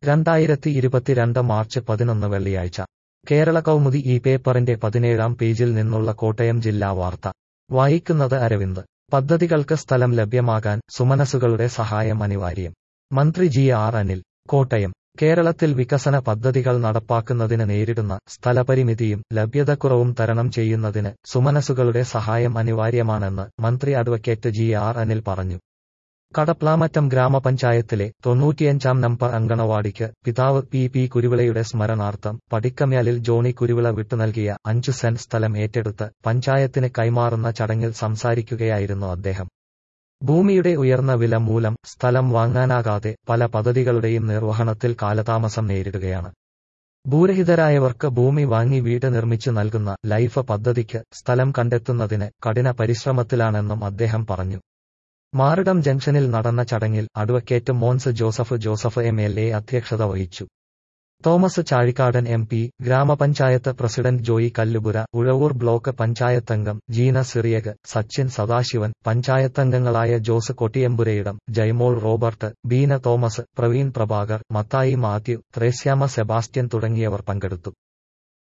രണ്ടായിരത്തി ഇരുപത്തിരണ്ട് മാർച്ച് പതിനൊന്ന് വെള്ളിയാഴ്ച കേരള കൗമുദി ഈ പേപ്പറിന്റെ പതിനേഴാം പേജിൽ നിന്നുള്ള കോട്ടയം ജില്ലാ വാർത്ത വായിക്കുന്നത് അരവിന്ദ് പദ്ധതികൾക്ക് സ്ഥലം ലഭ്യമാകാൻ സുമനസുകളുടെ സഹായം അനിവാര്യം മന്ത്രി ജി ആർ അനിൽ കോട്ടയം കേരളത്തിൽ വികസന പദ്ധതികൾ നടപ്പാക്കുന്നതിന് നേരിടുന്ന സ്ഥലപരിമിതിയും ലഭ്യതക്കുറവും തരണം ചെയ്യുന്നതിന് സുമനസുകളുടെ സഹായം അനിവാര്യമാണെന്ന് മന്ത്രി അഡ്വക്കേറ്റ് ജി ആർ അനിൽ പറഞ്ഞു കടപ്ലാമറ്റം ഗ്രാമപഞ്ചായത്തിലെ തൊണ്ണൂറ്റിയഞ്ചാം നമ്പർ അങ്കണവാടിക്ക് പിതാവ് പി പി കുരുവിളയുടെ സ്മരണാർത്ഥം പടിക്കമ്യാലിൽ ജോണി കുരുവിള വിട്ടുനൽകിയ അഞ്ചു സെന്റ് സ്ഥലം ഏറ്റെടുത്ത് പഞ്ചായത്തിന് കൈമാറുന്ന ചടങ്ങിൽ സംസാരിക്കുകയായിരുന്നു അദ്ദേഹം ഭൂമിയുടെ ഉയർന്ന വില മൂലം സ്ഥലം വാങ്ങാനാകാതെ പല പദ്ധതികളുടെയും നിർവഹണത്തിൽ കാലതാമസം നേരിടുകയാണ് ഭൂരഹിതരായവർക്ക് ഭൂമി വാങ്ങി വീട് നിർമ്മിച്ചു നൽകുന്ന ലൈഫ് പദ്ധതിക്ക് സ്ഥലം കണ്ടെത്തുന്നതിന് കഠിന പരിശ്രമത്തിലാണെന്നും അദ്ദേഹം പറഞ്ഞു മാറിടം ജംഗ്ഷനിൽ നടന്ന ചടങ്ങിൽ advocate Mons Joseph Joseph M L A അധ്യക്ഷത വഹിച്ചു Thomas Chazhikadan M P grama panchayat president Joy Kallupura Uzhavoor block പഞ്ചായത്തംഗം ജീന സിറിയക് സച്ചിൻ സദാശിവൻ പഞ്ചായത്തംഗങ്ങളായ Jose Kottiyampurayidam Jaimol Robert Beena Thomas Praveen Prabhakar Mathai Mathew Thresiamma Sebastian തുടങ്ങിയവർ പങ്കെടുത്തു